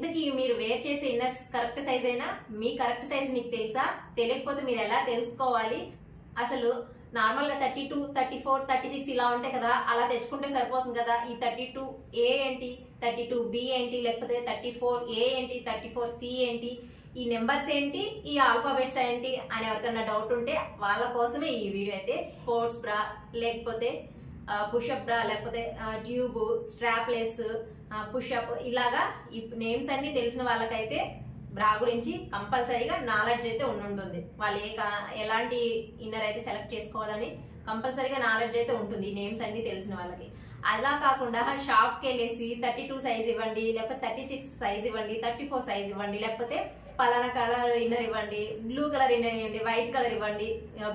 ఇంతకీ మీరు వేర్ చేసే ఇన్నర్స్ కరెక్ట్ సైజ్ అయినా మీ కరెక్ట్ సైజ్ మీకు తెలుసా తెలియకపోతే మీరు ఎలా తెలుసుకోవాలి అసలు నార్మల్ గా thirty two thirty four thirty six ఇలా ఉంటాయి కదా అలా తెచ్చుకుంటే సరిపోతుంది కదా ఈ థర్టీ టూ ఏ ఏంటి థర్టీ టూ బి ఏంటి లేకపోతే థర్టీ ఫోర్ ఏ ఏంటి థర్టీ ఫోర్ సి ఏంటి ఈ నెంబర్స్ ఏంటి ఈ ఆల్ఫాబెట్స్ ఏంటి అని ఎవరికన్నా డౌట్ ఉంటే వాళ్ళ కోసమే ఈ వీడియో అయితే స్పోర్ట్స్ బ్రా లేకపోతే పుషప్ బ్రా లేకపోతే ట్యూబ్ స్ట్రాప్లెస్ పుషప్ ఇలాగా ఈ నేమ్స్ అన్ని తెలిసిన వాళ్ళకైతే బ్రా గురించి కంపల్సరీగా నాలెడ్జ్ అయితే ఉండుంటుంది వాళ్ళు ఏ కా- ఎలాంటి ఇన్నర్ అయితే సెలెక్ట్ చేసుకోవాలని కంపల్సరీగా నాలెడ్జ్ అయితే ఉంటుంది ఈ నేమ్స్ అన్ని తెలిసిన వాళ్ళకి అలా కాకుండా షాప్ కి వెళ్ళేసి థర్టీ టూ సైజ్ ఇవ్వండి లేకపోతే థర్టీ సిక్స్ సైజ్ ఇవ్వండి థర్టీ ఫోర్ సైజ్ ఇవ్వండి లేకపోతే పలానా కలర్ ఇన్నర్ ఇవ్వండి బ్లూ కలర్ ఇన్నర్ ఇవ్వండి వైట్ కలర్ ఇవ్వండి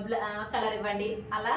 కలర్ ఇవ్వండి అలా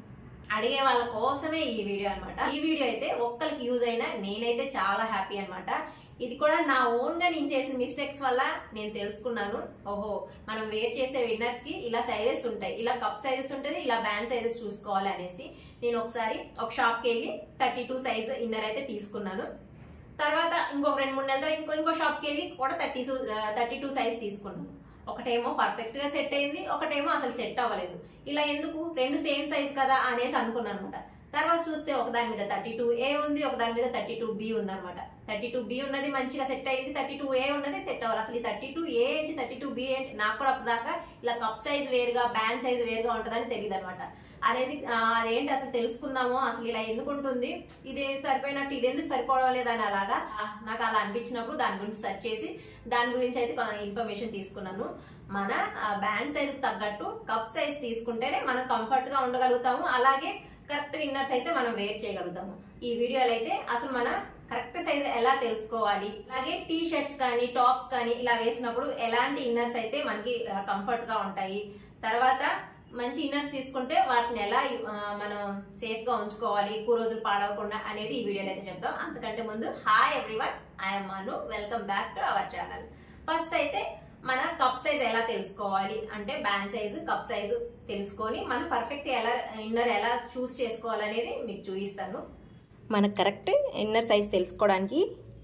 అడిగే వాళ్ళ కోసమే ఈ వీడియో అన్నమాట ఈ వీడియో అయితే ఒక్కరికి యూజ్ అయినా నేనైతే చాలా హ్యాపీ అన్నమాట ఇది కూడా నా ఓన్ గా నేను చేసిన మిస్టేక్స్ వల్ల నేను తెలుసుకున్నాను ఓహో మనం వేర్ చేసే విన్నర్స్ కి ఇలా సైజెస్ ఉంటాయి ఇలా కప్ సైజెస్ ఉంటుంది ఇలా బ్యాండ్ సైజెస్ చూసుకోవాలి అనేసి నేను ఒకసారి ఒక షాప్ కి వెళ్ళి థర్టీ టూ సైజ్ ఇన్నర్ అయితే తీసుకున్నాను తర్వాత ఇంకొక రెండు మూడు నెలల ఇంకో ఇంకో షాప్ కి వెళ్ళి కూడా థర్టీ థర్టీ టూ సైజ్ తీసుకున్నాను ఒకటేమో పర్ఫెక్ట్ గా సెట్ అయింది ఒకటేమో అసలు సెట్ అవ్వలేదు ఇలా ఎందుకు రెండు సేమ్ సైజ్ కదా అనేసి అనుకున్నాను అనమాట తర్వాత చూస్తే ఒక దాని మీద థర్టీ టూ ఏ ఉంది ఒక దాని మీద థర్టీ టూ బి ఉంది అనమాట థర్టీ టూ బి ఉన్నది మంచిగా సెట్ అయింది థర్టీ టూ ఏ ఉన్నది సెట్ అవ్వాలి అసలు ఈ థర్టీ టూ ఏ ఏంటి థర్టీ టూ బి ఏంటి నాకు కూడా అప్పటిదాకా ఇలా కప్ సైజ్ వేరుగా బ్యాండ్ సైజ్ వేరుగా ఉంటుందని తెలియదు అనమాట అనేది ఆ, అదేంటి అసలు తెలుసుకుందాము అసలు ఇలా ఎందుకు ఉంటుంది ఇది సరిపోయినట్టు ఇది ఎందుకు సరిపోవడం లేదని అలాగా ఆ, నాకు అలా అనిపించినప్పుడు దాని గురించి సెర్చ్ చేసి దాని గురించి అయితే ఇన్ఫర్మేషన్ తీసుకున్నాను మన బ్యాండ్ సైజ్ తగ్గట్టు కప్ సైజ్ తీసుకుంటేనే మనం కంఫర్ట్ గా ఉండగలుగుతాము అలాగే కరెక్ట్ ఇన్నర్స్ అయితే మనం వేర్ చేయగలుగుతాము ఈ వీడియోలో అయితే అసలు మన కరెక్ట్ సైజ్ ఎలా తెలుసుకోవాలి అలాగే టీ షర్ట్స్ కానీ టాప్స్ కానీ ఇలా వేసినప్పుడు ఎలాంటి ఇన్నర్స్ అయితే మనకి కంఫర్ట్ గా ఉంటాయి తర్వాత మంచి ఇన్నర్స్ తీసుకుంటే వాటిని ఎలా ఆ, మనం సేఫ్ గా ఉంచుకోవాలి ఎక్కువ రోజులు పాడవకుండా అనేది ఈ వీడియోలో అయితే చెప్తాం అంతకంటే ముందు hi everyone I'm Manu welcome back to our channel first అయితే మన కప్ సైజ్ ఎలా తెలుసుకోవాలి అంటే బ్యాండ్ సైజు కప్ సైజు తెలుసుకొని మనం పర్ఫెక్ట్ ఎలా ఇన్నర్ ఎలా చూస్ చేసుకోవాలనేది మీకు చూపిస్తాను మనకు కరెక్ట్ ఇన్నర్ సైజ్ తెలుసుకోవడానికి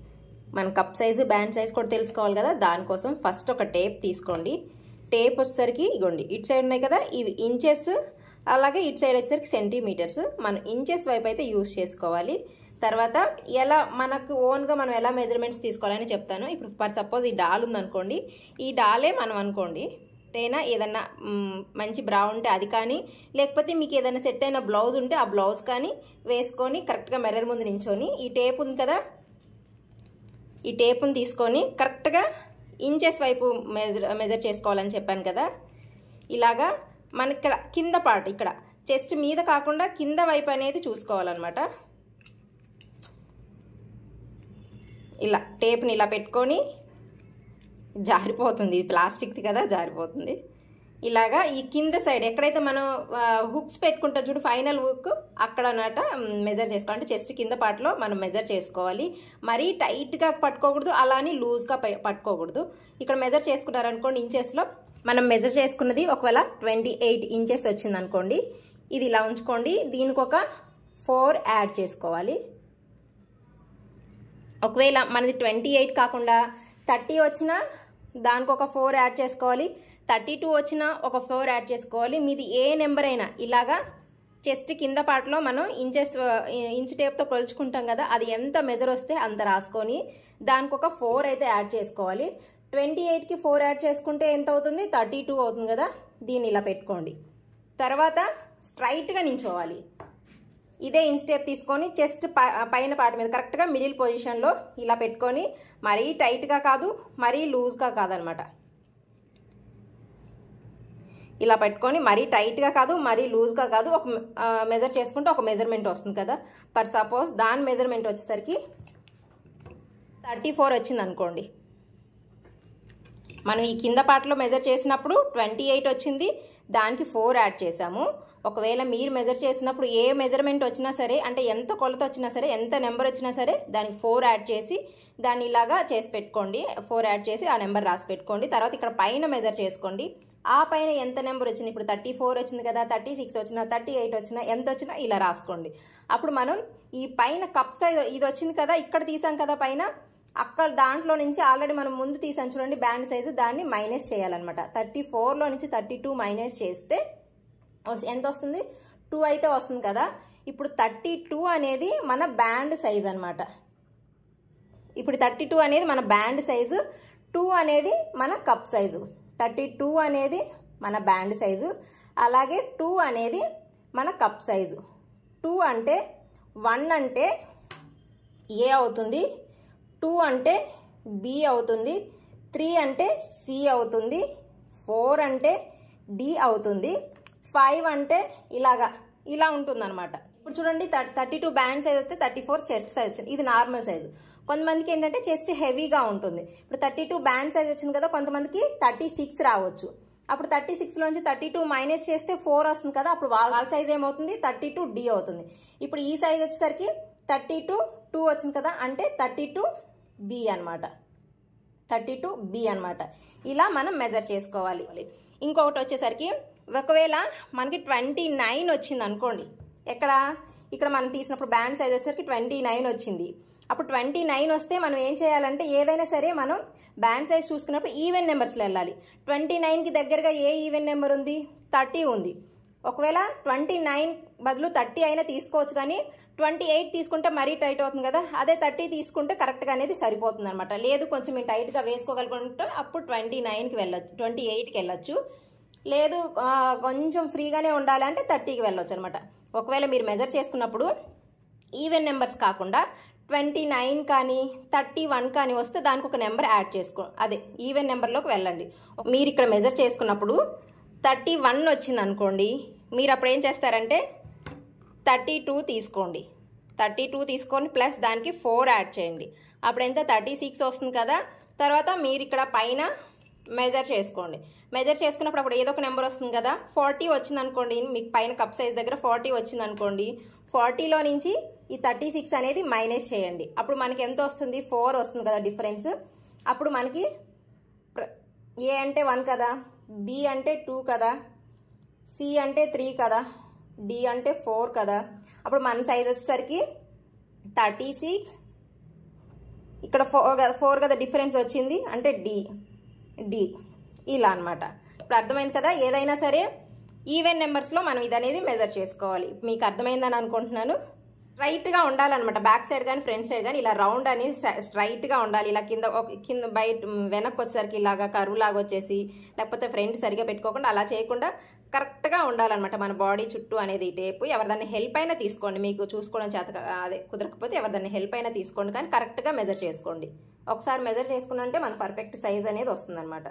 మన కప్ సైజు బ్యాండ్ సైజ్ కూడా తెలుసుకోవాలి కదా దానికోసం ఫస్ట్ ఒక టేప్ తీసుకోండి టేప్ వచ్చేసరికి ఇగోండి ఇటు సైడ్ ఉన్నాయి కదా ఇవి ఇంచెస్ అలాగే ఇటు సైడ్ వచ్చేసరికి సెంటీమీటర్స్ మనం ఇంచెస్ వైపు అయితే యూస్ చేసుకోవాలి తర్వాత ఎలా మనకు ఓన్గా మనం ఎలా మెజర్మెంట్స్ తీసుకోవాలని చెప్తాను ఇప్పుడు ఫర్ సపోజ్ ఈ డాల్ ఉందనుకోండి ఈ డాలే మనం అనుకోండి అయినా ఏదన్నా మ్, మంచి బ్రా ఉంటే అది కానీ లేకపోతే మీకు ఏదైనా సెట్ అయిన బ్లౌజ్ ఉంటే ఆ బ్లౌజ్ కానీ వేసుకొని కరెక్ట్గా మెర్రర్ ముందు నించొని ఈ టేప్ ఉంది కదా ఈ టేపుని తీసుకొని కరెక్ట్గా ఇంచెస్ వైపు మెజర్ మెజర్ చేసుకోవాలని చెప్పాను కదా ఇలాగా మనకి ఇక్కడ కింద పార్ట్ ఇక్కడ చెస్ట్ మీద కాకుండా కింద వైపు అనేది చూసుకోవాలన్నమాట ఇలా టేప్ని ఇలా పెట్టుకొని జారిపోతుంది ఇది ప్లాస్టిక్ది కదా జారిపోతుంది ఇలాగా ఈ కింద సైడ్ ఎక్కడైతే మనం హుక్స్ పెట్టుకుంటాం చూడు ఫైనల్ హుక్ అక్కడ అన్నమాట మెజర్ చేసుకోవాలి అంటే చెస్ట్ కింద పార్ట్లో మనం మెజర్ చేసుకోవాలి మరీ టైట్గా పట్టుకోకూడదు అలా అని లూజ్గా పట్టుకోకూడదు ఇక్కడ మెజర్ చేసుకున్నారనుకోండి ఇంచెస్లో మనం మెజర్ చేసుకున్నది ఒకవేళ ట్వంటీ ఎయిట్ ఇంచెస్ వచ్చింది అనుకోండి ఇది ఇలా ఉంచుకోండి దీనికి ఒక ఫోర్ యాడ్ చేసుకోవాలి ఒకవేళ మనది ట్వంటీ ఎయిట్ కాకుండా థర్టీ వచ్చినా దానికి ఒక ఫోర్ యాడ్ చేసుకోవాలి థర్టీ టూ వచ్చినా ఒక ఫోర్ యాడ్ చేసుకోవాలి మీది ఏ నెంబర్ అయినా ఇలాగా చెస్ట్ కింద పార్ట్లో మనం ఇంచెస్ ఇంచ్ టేప్తో కొలుచుకుంటాం కదా అది ఎంత మెజర్ వస్తే అంత రాసుకొని దానికి ఒక ఫోర్ అయితే యాడ్ చేసుకోవాలి ట్వంటీ ఎయిట్కి ఫోర్ యాడ్ చేసుకుంటే ఎంత అవుతుంది థర్టీ టూ అవుతుంది కదా దీన్ని ఇలా పెట్టుకోండి తర్వాత స్ట్రైట్గా నించోవాలి ఇదే ఇన్స్టెప్ తీసుకొని చెస్ట్ పైన పార్ట్ మీద కరెక్ట్గా మిడిల్ పొజిషన్లో ఇలా పెట్టుకొని మరీ టైట్గా కాదు మరీ లూజ్గా కాదనమాట ఇలా పెట్టుకొని మరీ టైట్గా కాదు మరీ లూజ్గా కాదు ఒక మెజర్ చేసుకుంటే ఒక మెజర్మెంట్ వస్తుంది కదా ఫర్ సపోజ్ దాని మెజర్మెంట్ వచ్చేసరికి థర్టీ ఫోర్ వచ్చింది అనుకోండి మనం ఈ కింద పార్ట్లో మెజర్ చేసినప్పుడు ట్వంటీ ఎయిట్ వచ్చింది దానికి ఫోర్ యాడ్ చేసాము ఒకవేళ మీరు మెజర్ చేసినప్పుడు ఏ మెజర్మెంట్ వచ్చినా సరే అంటే ఎంత కొలత వచ్చినా సరే ఎంత నెంబర్ వచ్చినా సరే దానికి ఫోర్ యాడ్ చేసి దాన్ని ఇలాగా చేసి పెట్టుకోండి ఫోర్ యాడ్ చేసి ఆ నెంబర్ రాసి పెట్టుకోండి తర్వాత ఇక్కడ పైన మెజర్ చేసుకోండి ఆ పైన ఎంత నెంబర్ వచ్చింది ఇప్పుడు థర్టీ ఫోర్ వచ్చింది కదా థర్టీ సిక్స్ వచ్చినా థర్టీ ఎయిట్ వచ్చినా ఎంత వచ్చినా ఇలా రాసుకోండి అప్పుడు మనం ఈ పైన కప్ సైజ్ ఇది వచ్చింది కదా ఇక్కడ తీసాం కదా పైన అక్కడ దాంట్లో నుంచి ఆల్రెడీ మనం ముందు తీసాం చూడండి బ్యాండ్ సైజు దాన్ని మైనస్ చేయాలన్నమాట థర్టీ ఫోర్లో నుంచి థర్టీ టూ మైనస్ చేస్తే వస్- ఎంత వస్తుంది టూ అయితే వస్తుంది కదా ఇప్పుడు థర్టీ టూ అనేది మన బ్యాండ్ సైజ్ అనమాట ఇప్పుడు థర్టీ టూ అనేది మన బ్యాండ్ సైజు టూ అనేది మన కప్ సైజు థర్టీ టూ అనేది మన బ్యాండ్ సైజు అలాగే టూ అనేది మన కప్ సైజు టూ అంటే వన్ అంటే ఏ అవుతుంది టూ అంటే బి అవుతుంది త్రీ అంటే సి అవుతుంది ఫోర్ అంటే డి అవుతుంది ఫైవ్ అంటే ఇలాగా ఇలా ఉంటుంది అనమాట ఇప్పుడు చూడండి థర్టీ టూ బ్యాండ్ సైజ్ వస్తే థర్టీ ఫోర్ చెస్ట్ సైజ్ వచ్చింది ఇది నార్మల్ సైజు కొంతమందికి ఏంటంటే చెస్ట్ హెవీగా ఉంటుంది ఇప్పుడు థర్టీ టూ బ్యాండ్ సైజ్ వచ్చింది కదా కొంతమందికి థర్టీ సిక్స్ రావచ్చు అప్పుడు థర్టీ సిక్స్లోంచి థర్టీ టూ మైనస్ చేస్తే ఫోర్ వస్తుంది కదా అప్పుడు వాళ్ళ వాళ్ళ సైజ్ ఏమవుతుంది థర్టీ టూ డి అవుతుంది ఇప్పుడు ఈ సైజ్ వచ్చేసరికి థర్టీ టూ టూ వచ్చింది కదా అంటే థర్టీ టూ బి అనమాట థర్టీ టూ బి అనమాట ఇలా మనం మెజర్ చేసుకోవాలి ఇంకొకటి వచ్చేసరికి ఒకవేళ మనకి ట్వంటీ నైన్ వచ్చింది అనుకోండి ఎక్కడ ఇక్కడ మనం తీసినప్పుడు బ్యాండ్ సైజ్ వచ్చేసరికి ట్వంటీ నైన్ వచ్చింది అప్పుడు ట్వంటీ నైన్ వస్తే మనం ఏం చేయాలంటే ఏదైనా సరే మనం బ్యాండ్ సైజ్ చూసుకున్నప్పుడు ఈవెన్ నెంబర్స్లో వెళ్ళాలి ట్వంటీ నైన్కి దగ్గరగా ఏ ఈవెన్ నెంబర్ ఉంది థర్టీ ఉంది ఒకవేళ ట్వంటీ నైన్ బదులు థర్టీ అయినా తీసుకోవచ్చు కానీ ట్వంటీ ఎయిట్ తీసుకుంటే మరీ టైట్ అవుతుంది కదా అదే థర్టీ తీసుకుంటే కరెక్ట్గా అనేది సరిపోతుంది అనమాట లేదు కొంచెం మేము టైట్గా వేసుకోగలుగుంటే అప్పుడు ట్వంటీ నైన్కి వెళ్ళొచ్చు ట్వంటీ ఎయిట్కి వెళ్ళొచ్చు లేదు ఆ, కొంచెం ఫ్రీగానే ఉండాలంటే థర్టీకి వెళ్ళొచ్చు అనమాట ఒకవేళ మీరు మెజర్ చేసుకున్నప్పుడు ఈవెన్ నెంబర్స్ కాకుండా ట్వంటీ నైన్ కానీ థర్టీ వన్ కానీ వస్తే దానికి ఒక నెంబర్ యాడ్ చేసుకో అదే ఈవెన్ నెంబర్లోకి వెళ్ళండి మీరు ఇక్కడ మెజర్ చేసుకున్నప్పుడు థర్టీ వన్ వచ్చింది అనుకోండి మీరు అప్పుడు ఏం చేస్తారంటే థర్టీ టూ తీసుకోండి థర్టీ టూ తీసుకొని ప్లస్ దానికి ఫోర్ యాడ్ చేయండి అప్పుడు ఎంత థర్టీ సిక్స్ వస్తుంది కదా తర్వాత మీరు ఇక్కడ పైన మెజర్ చేసుకోండి మెజర్ చేసుకున్నప్పుడు అప్పుడు ఏదో ఒక నెంబర్ వస్తుంది కదా ఫార్టీ వచ్చింది అనుకోండి మీకు పైన కప్ సైజ్ దగ్గర ఫార్టీ వచ్చింది అనుకోండి ఫార్టీలో నుంచి ఈ థర్టీ సిక్స్ అనేది మైనస్ చేయండి అప్పుడు మనకి ఎంత వస్తుంది ఫోర్ వస్తుంది కదా డిఫరెన్స్ అప్పుడు మనకి ప్ర- ఏ అంటే వన్ కదా బి అంటే టూ కదా సి అంటే త్రీ కదా డి అంటే ఫోర్ కదా అప్పుడు మన సైజ్ వచ్చేసరికి థర్టీ సిక్స్ ఇక్కడ ఫోర్ ఫోర్ కదా డిఫరెన్స్ వచ్చింది అంటే డి డి ఇలా అన్నమాట ఇప్పుడు అర్థమైంది కదా ఏదైనా సరే ఈవెన్ నెంబర్స్లో మనం ఇది అనేది మెజర్ చేసుకోవాలి మీకు అర్థమైందని అనుకుంటున్నాను స్ట్రైట్గా ఉండాలన్నమాట బ్యాక్ సైడ్ కానీ ఫ్రంట్ సైడ్ కానీ ఇలా రౌండ్ అనేది స్ట్రైట్గా ఉండాలి ఇలా కింద ఒక- కింద బయట వెనక్కి వచ్చేసరికి ఇలాగా కరువు లాగా వచ్చేసి లేకపోతే ఫ్రంట్ సరిగా పెట్టుకోకుండా అలా చేయకుండా కరెక్ట్గా ఉండాలన్నమాట మన బాడీ చుట్టూ అనేది ఈ టేపు ఎవరిదాన్ని హెల్ప్ అయినా తీసుకోండి మీకు చూసుకోవడం చేత కా- అదే కుదరకపోతే ఎవరిదాన్ని హెల్ప్ అయినా తీసుకోండి కానీ కరెక్ట్గా మెజర్ చేసుకోండి ఒకసారి మెజర్ చేసుకున్నంటే మన పర్ఫెక్ట్ సైజ్ అనేది వస్తుందన్నమాట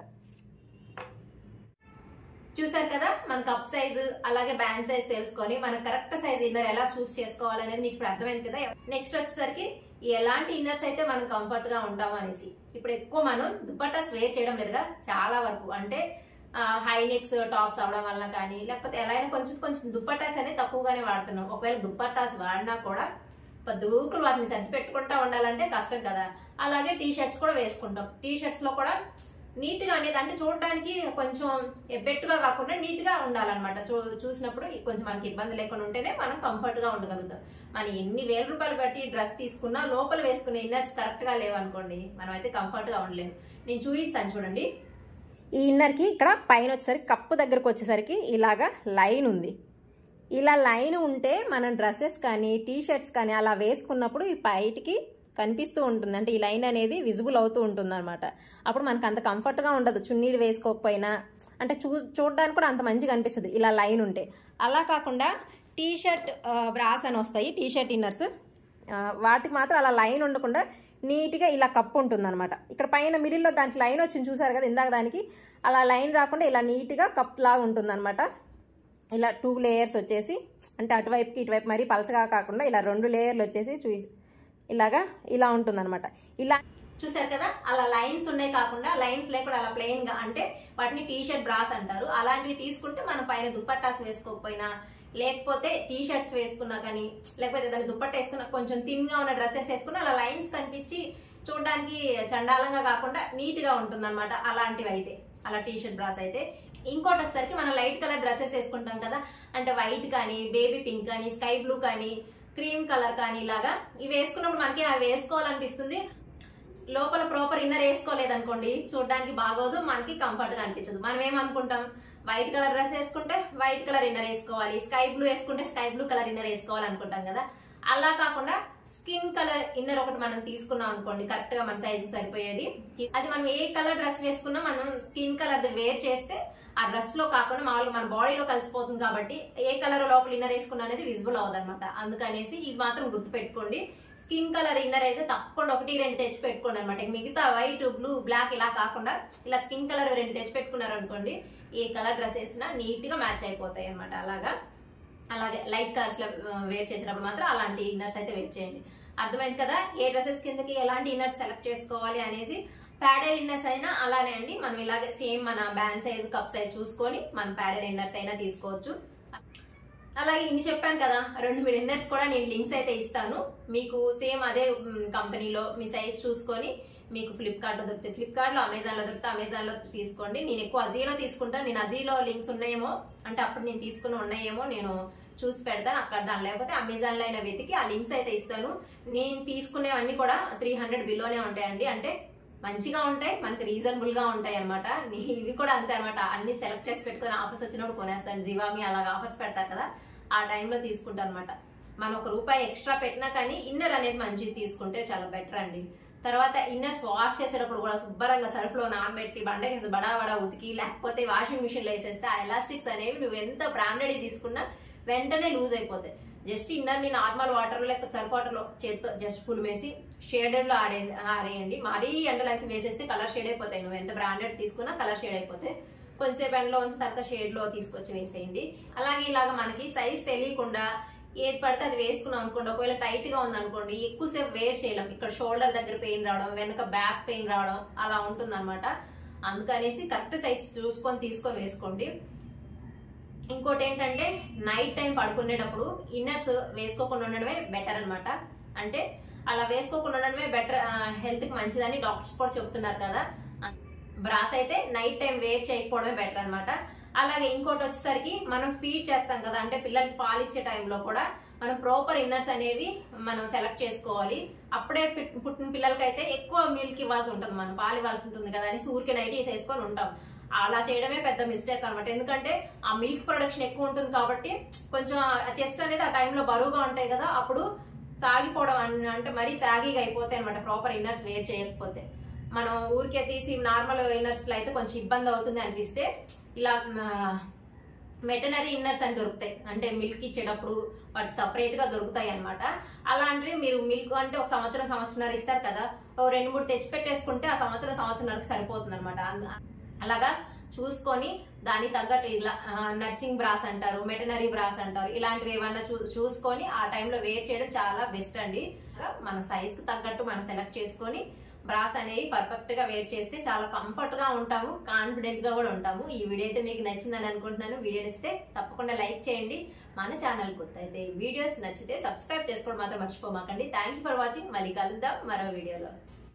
చూసారు కదా మన కప్ సైజ్ అలాగే బ్యాండ్ సైజ్ తెలుసుకొని మన కరెక్ట్ సైజ్ ఇన్నర్ ఎలా చూస్ చేసుకోవాలనేది మీకు ఇప్పుడు అర్థమైంది కదా నెక్స్ట్ వచ్చేసరికి ఎలాంటి ఇన్నర్స్ అయితే మనం కంఫర్ట్ గా ఉంటాం అనేసి ఇప్పుడు ఎక్కువ మనం దుపట్టాస్ వేర్ చేయడం లేదుగా చాలా వరకు అంటే హై నెక్స్ టాప్స్ అవడం వల్ల కానీ లేకపోతే ఎలా అయినా కొంచెం కొంచెం దుపట్టాస్ అనేది తక్కువగానే వాడుతున్నాం ఒకవేళ దుపట్టాస్ వాడినా కూడా దూకులు వాటిని సర్ది పెట్టుకుంటా ఉండాలంటే కష్టం కదా అలాగే టీ షర్ట్స్ కూడా వేసుకుంటాం టీ షర్ట్స్ లో కూడా నీట్ గా అనేది అంటే చూడడానికి కొంచెం ఎబ్బెట్టుగా కాకుండా నీట్ గా ఉండాలన్నమాట చూ చూసినప్పుడు కొంచెం మనకి ఇబ్బంది లేకుండా ఉంటేనే మనం కంఫర్ట్ గా ఉండగలుగుతాం మనం ఎన్ని వేల రూపాయలు బట్టి డ్రెస్ తీసుకున్నా లోపల వేసుకునే ఇన్నర్స్ కరెక్ట్ గా లేవనుకోండి మనం అయితే కంఫర్ట్ గా ఉండలేము నేను చూపిస్తాను చూడండి ఈ ఇన్నర్కి ఇక్కడ పైన వచ్చేసరికి కప్పు దగ్గరకు వచ్చేసరికి ఇలాగా లైన్ ఉంది ఇలా లైన్ ఉంటే మనం డ్రెస్సెస్ కానీ టీ షర్ట్స్ కానీ అలా వేసుకున్నప్పుడు ఈ బయటికి కనిపిస్తూ ఉంటుంది అంటే ఈ లైన్ అనేది విజిబుల్ అవుతూ ఉంటుంది అనమాట అప్పుడు మనకు అంత కంఫర్ట్గా ఉండదు చున్నీలు వేసుకోకపోయినా అంటే చూ చూడడానికి కూడా అంత మంచిగా అనిపించదు ఇలా లైన్ ఉంటే అలా కాకుండా టీ షర్ట్ బ్రాస్ అని వస్తాయి టీ షర్ట్ ఇన్నర్స్ వాటికి మాత్రం అలా లైన్ ఉండకుండా నీట్గా ఇలా కప్పు ఉంటుంది అనమాట ఇక్కడ పైన మిడిల్లో దానికి లైన్ వచ్చింది చూసారు కదా ఇందాక దానికి అలా లైన్ రాకుండా ఇలా నీట్గా కప్ లాగా ఉంటుంది అనమాట ఇలా టూ లేయర్స్ వచ్చేసి అంటే అటువైపుకి ఇటువైపు మరీ పలచగా కాకుండా ఇలా రెండు లేయర్లు వచ్చేసి చూ ఇలాగా ఇలా ఉంటుందన్నమాట ఇలా చూసారు కదా అలా లైన్స్ ఉన్నాయి కాకుండా లైన్స్ లేకుండా అలా ప్లెయిన్ గా అంటే వాటిని టీ షర్ట్ బ్రాస్ అంటారు అలాంటివి తీసుకుంటే మనం పైన దుప్పట్టాస్ వేసుకోకపోయినా లేకపోతే టీ షర్ట్స్ వేసుకున్నా కానీ లేకపోతే దాన్ని దుప్పట్ట వేసుకున్నా కొంచెం థిన్ గా ఉన్న డ్రెస్సెస్ వేసుకున్నా అలా లైన్స్ కనిపించి చూడడానికి చండాలంగా కాకుండా నీట్ గా ఉంటుంది అనమాట అలాంటివి అయితే అలా టీ షర్ట్ బ్రాస్ అయితే ఇంకోటి వచ్చేసరికి మనం లైట్ కలర్ డ్రెస్సెస్ వేసుకుంటాం కదా అంటే వైట్ కానీ బేబీ పింక్ కానీ స్కై బ్లూ కానీ క్రీమ్ కలర్ కానీ ఇలాగా ఇవి వేసుకున్నప్పుడు మనకి అవి వేసుకోవాలనిపిస్తుంది లోపల ప్రాపర్ ఇన్నర్ వేసుకోలేదు అనుకోండి చూడడానికి బాగోదు మనకి కంఫర్ట్ గా అనిపించదు మనం ఏమనుకుంటాం వైట్ కలర్ డ్రెస్ వేసుకుంటే వైట్ కలర్ ఇన్నర్ వేసుకోవాలి స్కై బ్లూ వేసుకుంటే స్కై బ్లూ కలర్ ఇన్నర్ వేసుకోవాలి అనుకుంటాం కదా అలా కాకుండా స్కిన్ కలర్ ఇన్నర్ ఒకటి మనం తీసుకున్నాం అనుకోండి కరెక్ట్ గా మన సైజ్ సరిపోయేది అది మనం ఏ కలర్ డ్రెస్ వేసుకున్నా మనం స్కిన్ కలర్ వేర్ చేస్తే ఆ డ్రెస్ లో కాకుండా మామూలుగా మన బాడీలో కలిసిపోతుంది కాబట్టి ఏ కలర్ లోపల ఇన్నర్ వేసుకున్నా అనేది విజిబుల్ అవ్వదు అనమాట అందుకనేసి ఇది మాత్రం గుర్తు పెట్టుకోండి స్కిన్ కలర్ ఇన్నర్ అయితే తప్పకుండా ఒకటి రెండు తెచ్చి పెట్టుకోండి అనమాట మిగతా వైట్ బ్లూ బ్లాక్ ఇలా కాకుండా ఇలా స్కిన్ కలర్ రెండు తెచ్చి పెట్టుకున్నారు అనుకోండి ఏ కలర్ డ్రెస్ వేసినా నీట్ గా మ్యాచ్ అయిపోతాయి అనమాట అలాగా అలాగే లైట్ కలర్స్ లో వేర్ చేసినప్పుడు మాత్రం అలాంటి ఇన్నర్స్ అయితే వేర్ చేయండి అర్థమైంది కదా ఏ డ్రెస్సెస్ కిందకి ఎలాంటి ఇన్నర్స్ సెలెక్ట్ చేసుకోవాలి అనేసి ప్యాడెడ్ ఇన్నర్స్ అయినా అలానే అండి మనం ఇలాగే సేమ్ మన బ్యాండ్ సైజ్ కప్ సైజ్ చూసుకొని మన ప్యాడెడ్ ఇన్నర్స్ అయినా తీసుకోవచ్చు అలాగే ఇన్ని చెప్పాను కదా రెండు మూడు ఇన్నర్స్ కూడా నేను లింక్స్ అయితే ఇస్తాను మీకు సేమ్ అదే కంపెనీలో మీ సైజ్ చూసుకొని మీకు ఫ్లిప్కార్ట్ లో దొరుకుతాయి ఫ్లిప్కార్ట్ లో అమెజాన్ లో దొరికితే అమెజాన్ లో తీసుకోండి నేను ఎక్కువ అజీలో తీసుకుంటాను నేను అజీలో లింక్స్ ఉన్నాయేమో అంటే అప్పుడు నేను తీసుకుని ఉన్నాయేమో నేను చూసి పెడతాను అక్కడ దాని లేకపోతే అమెజాన్ లో అయినా వెతికి ఆ లింక్స్ అయితే ఇస్తాను నేను తీసుకునేవన్నీ కూడా త్రీ హండ్రెడ్ బిలోనే ఉంటాయండి అంటే మంచిగా ఉంటాయి మనకి రీజనబుల్ గా ఉంటాయి అనమాట ఇవి కూడా అంతే అనమాట అన్ని సెలెక్ట్ చేసి పెట్టుకుని ఆఫర్స్ వచ్చినప్పుడు కొనేస్తాను జివామి అలాగా ఆఫర్స్ పెడతారు కదా ఆ టైంలో తీసుకుంటాను అనమాట మనం ఒక రూపాయి ఎక్స్ట్రా పెట్టినా కానీ ఇన్నర్ అనేది మంచిది తీసుకుంటే చాలా బెటర్ అండి తర్వాత ఇన్నర్స్ వాష్ చేసేటప్పుడు కూడా శుభ్రంగా సర్ఫ్ లో నానబెట్టి బండకేసి బడా బడా ఉతికి లేకపోతే వాషింగ్ మిషన్ లో వేసేస్తే ఆ ఎలాస్టిక్స్ అనేవి నువ్వు ఎంత బ్రాండెడ్ తీసుకున్నా వెంటనే లూజ్ అయిపోతాయి జస్ట్ ఇన్నర్ ని నార్మల్ వాటర్ లో లేకపోతే సర్ఫ్ వాటర్ లో చేత్తో జస్ట్ పుల్ వేసి షేడెడ్ లో ఆడే ఆడేయండి మరీ ఎండలో అయితే వేసేస్తే కలర్ షేడ్ అయిపోతాయి నువ్వు ఎంత బ్రాండెడ్ తీసుకున్నా కలర్ షేడ్ అయిపోతాయి కొంచెంసేపు ఎండలో ఉంచి తర్వాత షేడ్ లో తీసుకొచ్చి వేసేయండి అలాగే ఇలాగ మనకి సైజ్ తెలియకుండా ఏది పడితే అది వేసుకున్నాం అనుకోండి ఒకవేళ టైట్ గా ఉంది అనుకోండి ఎక్కువసేపు వేర్ చేయలేం ఇక్కడ షోల్డర్ దగ్గర పెయిన్ రావడం వెనక బ్యాక్ పెయిన్ రావడం అలా ఉంటుంది అనమాట అందుకనేసి కరెక్ట్ సైజ్ చూసుకొని తీసుకొని వేసుకోండి ఇంకోటి ఏంటంటే నైట్ టైం పడుకునేటప్పుడు ఇన్నర్స్ వేసుకోకుండా ఉండడమే బెటర్ అన్నమాట అంటే అలా వేసుకోకుండా ఉండడమే బెటర్ హెల్త్ కి మంచిదని డాక్టర్స్ కూడా చెప్తున్నారు కదా బ్రాస్ అయితే నైట్ టైం వేర్ చేయకపోవడమే బెటర్ అన్నమాట అలాగే ఇంకోటి వచ్చేసరికి మనం ఫీడ్ చేస్తాం కదా అంటే పిల్లలకి పాలిచ్చే టైంలో కూడా మనం ప్రాపర్ ఇన్నర్స్ అనేవి మనం సెలెక్ట్ చేసుకోవాలి అప్పుడే పిట్- పుట్టిన పిల్లలకైతే ఎక్కువ మిల్క్ ఇవ్వాల్సి ఉంటుంది మనం పాలు ఇవ్వాల్సి ఉంటుంది కదా అని ఊరికే నైట్ వేసేసుకొని ఉంటాం అలా చేయడమే పెద్ద మిస్టేక్ అనమాట ఎందుకంటే ఆ మిల్క్ ప్రొడక్షన్ ఎక్కువ ఉంటుంది కాబట్టి కొంచెం చెస్ట్ అనేది ఆ టైంలో బరువుగా ఉంటాయి కదా అప్పుడు సాగిపోవడం అన్- అంటే మరీ సాగిగా అయిపోతాయి అనమాట ప్రాపర్ ఇన్నర్స్ వేర్ చేయకపోతే మనం ఊరికే తీసి నార్మల్ ఇన్నర్స్ లో అయితే కొంచెం ఇబ్బంది అవుతుంది అనిపిస్తే ఇలా మెటనరీ ఇన్నర్స్ అని దొరుకుతాయి అంటే మిల్క్ ఇచ్చేటప్పుడు వాటి సపరేట్ గా దొరుకుతాయి అన్నమాట అలాంటివి మీరు మిల్క్ అంటే ఒక సంవత్సరం సంవత్సరంన్నర ఇస్తారు కదా ఓ రెండు మూడు తెచ్చి పెట్టేసుకుంటే ఆ సంవత్సరం సంవత్సరంన్నరకు సరిపోతుంది అనమాట అలాగా చూసుకొని దానికి తగ్గట్టు ఇలా నర్సింగ్ బ్రాస్ అంటారు మెటనరీ బ్రాస్ అంటారు ఇలాంటివి ఏమన్నా చూ చూసుకొని ఆ టైంలో వేర్ చేయడం చాలా బెస్ట్ అండి మన సైజ్ కి తగ్గట్టు మనం సెలెక్ట్ చేసుకొని బ్రాస్ అనేవి పర్ఫెక్ట్ గా వేర్ చేస్తే చాలా కంఫర్ట్ గా ఉంటాము కాన్ఫిడెంట్ గా కూడా ఉంటాము ఈ వీడియో అయితే మీకు నచ్చిందని అనుకుంటున్నాను వీడియో నచ్చితే తప్పకుండా లైక్ చేయండి మన ఛానల్ కొత్త అయితే వీడియోస్ నచ్చితే సబ్స్క్రైబ్ చేసుకోవడం మాత్రం మర్చిపోమాకండి థ్యాంక్ యూ ఫర్ వాచింగ్ మళ్ళీ కలుద్దాం మరో వీడియోలో